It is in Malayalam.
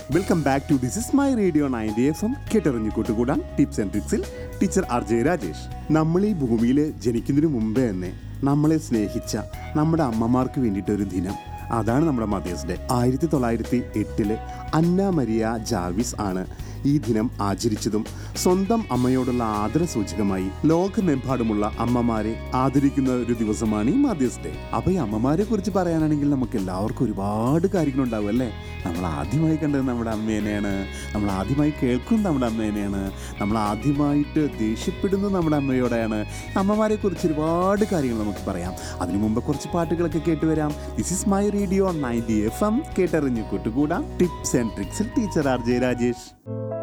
welcome back to this is my radio ninety F M കേട്ടറിഞ്ഞു കൂട്ടുകൂടാൻ ടിപ്സ് ആൻഡ് ട്രിക്സിൽ ടീച്ചർ ആർ ജെ രാജേഷ് നമ്മൾ ഈ ഭൂമിയിൽ ജനിക്കുന്നതിന് മുമ്പേ തന്നെ നമ്മളെ സ്നേഹിച്ച നമ്മുടെ അമ്മമാർക്ക് വേണ്ടിയിട്ട് ഒരു ദിനം അതാണ് നമ്മുടെ മദേഴ്സ് ഡേ ആയിരത്തി തൊള്ളായിരത്തി എട്ടില് അന്ന മരിയ ജാവിസ് ആണ് ഈ ദിനം ആചരിച്ചതും സ്വന്തം അമ്മയോടുള്ള ആദര സൂചകമായി ലോകമെമ്പാടുമുള്ള അമ്മമാരെ ആദരിക്കുന്ന ഒരു ദിവസമാണ് ഈ മദേഴ്സ് ഡേ അപ്പൊ ഈ അമ്മമാരെ കുറിച്ച് പറയാനാണെങ്കിൽ നമുക്ക് എല്ലാവർക്കും ഒരുപാട് കാര്യങ്ങളുണ്ടാവും അല്ലേ നമ്മൾ ആദ്യമായി കണ്ടത് നമ്മുടെ അമ്മേനെയാണ് നമ്മൾ ആദ്യമായി കേൾക്കുന്നത് നമ്മുടെ അമ്മേനെയാണ് നമ്മൾ ആദ്യമായിട്ട് ദേഷ്യപ്പെടുന്നത് നമ്മുടെ അമ്മയോടെയാണ് അമ്മമാരെ കുറിച്ച് ഒരുപാട് കാര്യങ്ങൾ നമുക്ക് പറയാം അതിനു മുമ്പ് കുറച്ച് പാട്ടുകളൊക്കെ കേട്ട് വരാം this is my radio ninety F M കേട്ടറിഞ്ഞു കൂട്ടുകൂടാം ടിപ്സ് ആൻഡ് ട്രിക്സിൽ ടീച്ചർ ആർ ജെ രാജേഷ്